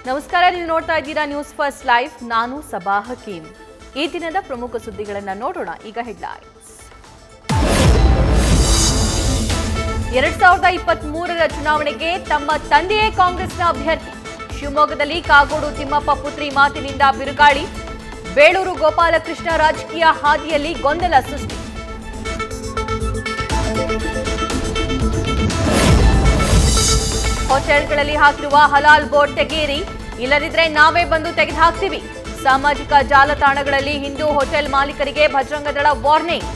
ನಮಸ್ಕಾರ ನೀವು ನೋಡ್ತಾ ಇದ್ದೀರಾ ನ್ಯೂಸ್ ಫಸ್ಟ್ ಲೈವ್ ನಾನು ಸಬಾ ಹಕೀಂ ಈ ದಿನದ ಪ್ರಮುಖ ಸುದ್ದಿಗಳನ್ನ ನೋಡೋಣ ಈಗ ಹೆಡ್ಲೈನ್ಸ್ ಎರಡ್ ಸಾವಿರದ ಇಪ್ಪತ್ತ್ ಮೂರರ ಚುನಾವಣೆಗೆ ತಮ್ಮ ತಂದೆಯೇ ಕಾಂಗ್ರೆಸ್ನ ಅಭ್ಯರ್ಥಿ ಶಿವಮೊಗ್ಗದಲ್ಲಿ ಕಾಗೋಡು ತಿಮ್ಮಪ್ಪ ಪುತ್ರಿ ಮಾತಿನಿಂದ ಬಿರುಗಾಳಿ ಬೇಳೂರು ಗೋಪಾಲಕೃಷ್ಣ ರಾಜಕೀಯ ಹಾದಿಯಲ್ಲಿ ಗೊಂದಲ ಸೃಷ್ಟಿ ಹೋಟೆಲ್ಗಳಲ್ಲಿ ಹಾಕಿರುವ ಹಲಾಲ್ ಬೋರ್ಡ್ ತೆಗೆಯಿರಿ ಇಲ್ಲದಿದ್ರೆ ನಾವೇ ಬಂದು ತೆಗೆದುಹಾಕ್ತೀವಿ ಸಾಮಾಜಿಕ ಜಾಲತಾಣಗಳಲ್ಲಿ ಹಿಂದೂ ಹೋಟೆಲ್ ಮಾಲೀಕರಿಗೆ ಭಜರಂಗದಳ ವಾರ್ನಿಂಗ್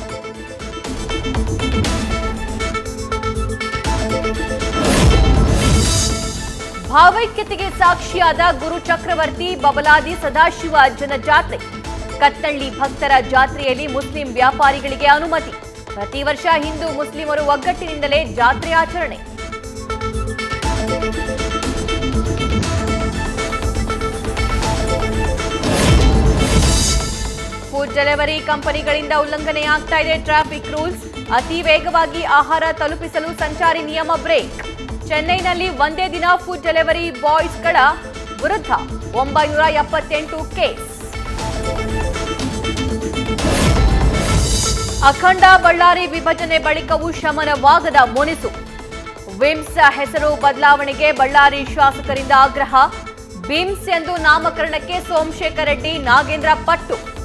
ಭಾವೈಕ್ಯತೆಗೆ ಸಾಕ್ಷಿಯಾದ ಗುರು ಚಕ್ರವರ್ತಿ ಬಬಲಾದಿ ಸದಾಶಿವ ಜನಜಾತ್ರೆ ಕತ್ತಳ್ಳಿ ಭಕ್ತರ ಜಾತ್ರೆಯಲ್ಲಿ ಮುಸ್ಲಿಂ ವ್ಯಾಪಾರಿಗಳಿಗೆ ಅನುಮತಿ ಪ್ರತಿ ವರ್ಷ ಹಿಂದೂ ಮುಸ್ಲಿಮರು ಒಗ್ಗಟ್ಟಿನಿಂದಲೇ ಜಾತ್ರೆ ಆಚರಣೆ ಫುಡ್ ಡೆಲಿವರಿ ಕಂಪನಿಗಳಿಂದ ಉಲ್ಲಂಘನೆಯಾಗ್ತಾ ಇದೆ ಟ್ರಾಫಿಕ್ ರೂಲ್ಸ್ ಅತಿ ವೇಗವಾಗಿ ಆಹಾರ ತಲುಪಿಸಲು ಸಂಚಾರಿ ನಿಯಮ ಬ್ರೇಕ್ ಚೆನ್ನೈನಲ್ಲಿ ಒಂದೇ ದಿನ ಫುಡ್ ಡೆಲಿವರಿ ಬಾಯ್ಸ್ಗಳ ವಿರುದ್ಧ ಒಂಬೈನೂರ ಎಪ್ಪತ್ತೆಂಟು ಕೇಸ್ ಅಖಂಡ ಬಳ್ಳಾರಿ ವಿಭಜನೆ ಬಳಿಕವೂ ಶಮನವಾಗದ ಮುನಿಸು ವಿಮ್ಸ್ ಹೆಸರು ಬದಲಾವಣೆಗೆ ಬಳ್ಳಾರಿ ಶಾಸಕರಿಂದ ಆಗ್ರಹ ಬಿಮ್ಸ್ ಎಂದು ನಾಮಕರಣಕ್ಕೆ ಸೋಮಶೇಖರ್ ರೆಡ್ಡಿ ನಾಗೇಂದ್ರ ಪಟ್ಟು